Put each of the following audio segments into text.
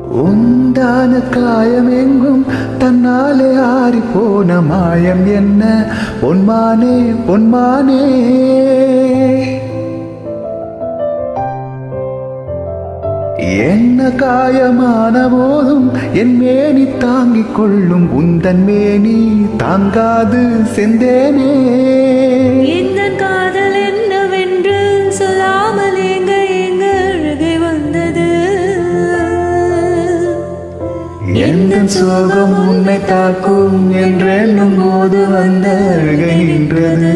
உந்தான காயமெங்கும் தன்னாலே ஆறி போன மாயம் என்ன பொன்மானே பொன்மானே என்ன காயமான போதும் என் மேனி தாங்கிக் கொள்ளும் உந்தன் மேனி தாங்காது செந்தேனே இந்த காதல் என்னவென்று சொல்லாமல் எங்க எங்க அழுகை வந்தது எந்த சோகம் உன்னை தாக்கும் என்றெண்ணும் போது வந்த அழுகை நின்றது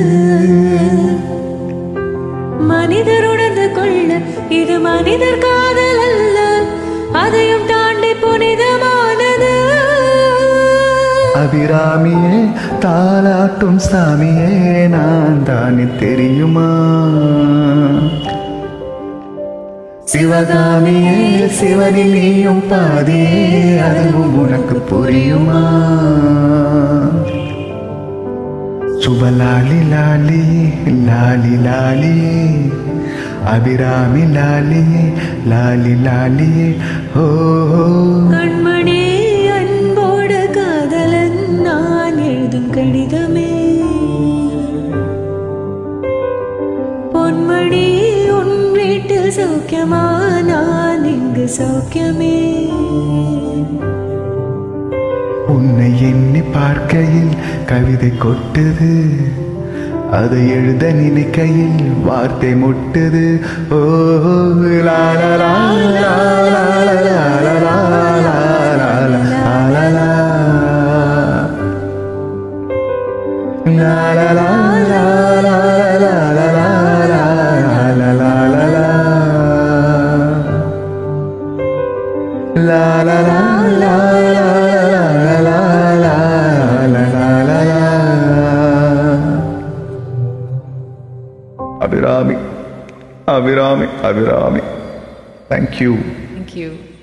மனிதர் உணர்ந்து கொள்ள இது மனிதர் காதல் அல்ல அதையும் தாண்டி புனிதமானது அபிராமியே தாலாட்டும் சாமியே நான் தானே தெரியுமா சிவகாமியே சிவனில் நீயும் பாதியே அதுவும் உனக்கு புரியுமா சுபலாலி லாலி லாலி லாலி அபிராமி லாலியே லாலி லாலியே ஓ ஓ. கண்மணி அன்போடு காதலன் நான் எழுதும் கடிதமே பொன்மணி உன் வீட்டு சௌக்கியமா நான் இங்கு சௌக்கியமே உன்னை எண்ணி பார்க்கையில் கவிதை கொட்டுது அதை எழுத நினைக்கையில் வார்த்தை முட்டுது ஓ லா லா லா லா லா லா லா லா லா லா லா லா லா. லா லா லா லா லா லா லா லா லா லா லா லா லா. La la la la la la la la la la la la Abhirami, Abhirami, Abhirami. Thank you. Thank you.